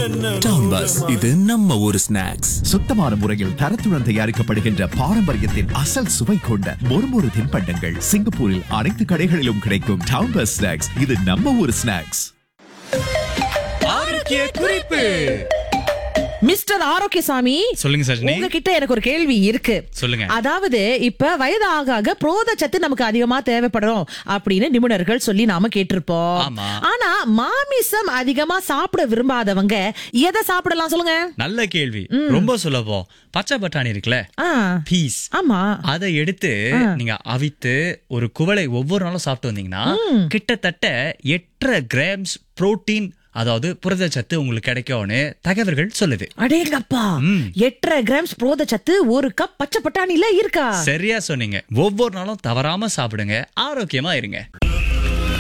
Town bus இது நம்ம ஒரு ஸ்நாக்ஸ் சுத்தமான முறையில் தரத்துடன் தயாரிக்கப்படுகின்ற பாரம்பரியத்தின் அசல் சுவை கொண்ட மொறுமொறு தின்பண்டங்கள் சிங்கப்பூரில் அனைத்து கடைகளிலும் கிடைக்கும் டவுன் பஸ் ஸ்நாக்ஸ் இது நம்ம ஒரு ஸ்நாக்ஸ் ஆரோக்கிய குறிப்பு மிஸ்டர் ஆரோக்கியசாமி சொல்லுங்க சஜினி உங்ககிட்ட எனக்கு ஒரு கேள்வி இருக்கு சொல்லுங்க. அதாவது இப்ப வயது ஆக ஆக புரோதச்சத்து நமக்கு அதிகமா தேவைப்படும் அப்படின்னு நிபுணர்கள் சொல்லி நாம கேட்டிருப்போம் ஆமா. ஆனா மாமிசம் அதிகமா சாப்பிட விரும்பாதவங்க எதை சாப்பிடலாம் சொல்லுங்க நல்ல கேள்வி ரொம்ப சுலபம் பச்சை பட்டாணி இருக்குல்ல ஆ, பீஸ் ஆமா அதை எடுத்து நீங்க அவித்து ஒரு குவளை ஒவ்வொரு நாளும் சாப்பிட்டு வந்தீங்கன்னா கிட்டத்தட்ட எட்டரை கிராம்ஸ் புரோட்டீன் அதாவது புரதச்சத்து உங்களுக்கு கிடைக்கும்னு தகவல்கள் சொல்லுது அடேங்கப்பா எட்டரை கிராம்ஸ் புரோதச்சத்து ஒரு கப் பச்சை பட்டாணில இருக்கா சரியா சொன்னீங்க ஒவ்வொரு நாளும் தவறாம சாப்பிடுங்க ஆரோக்கியமா இருங்க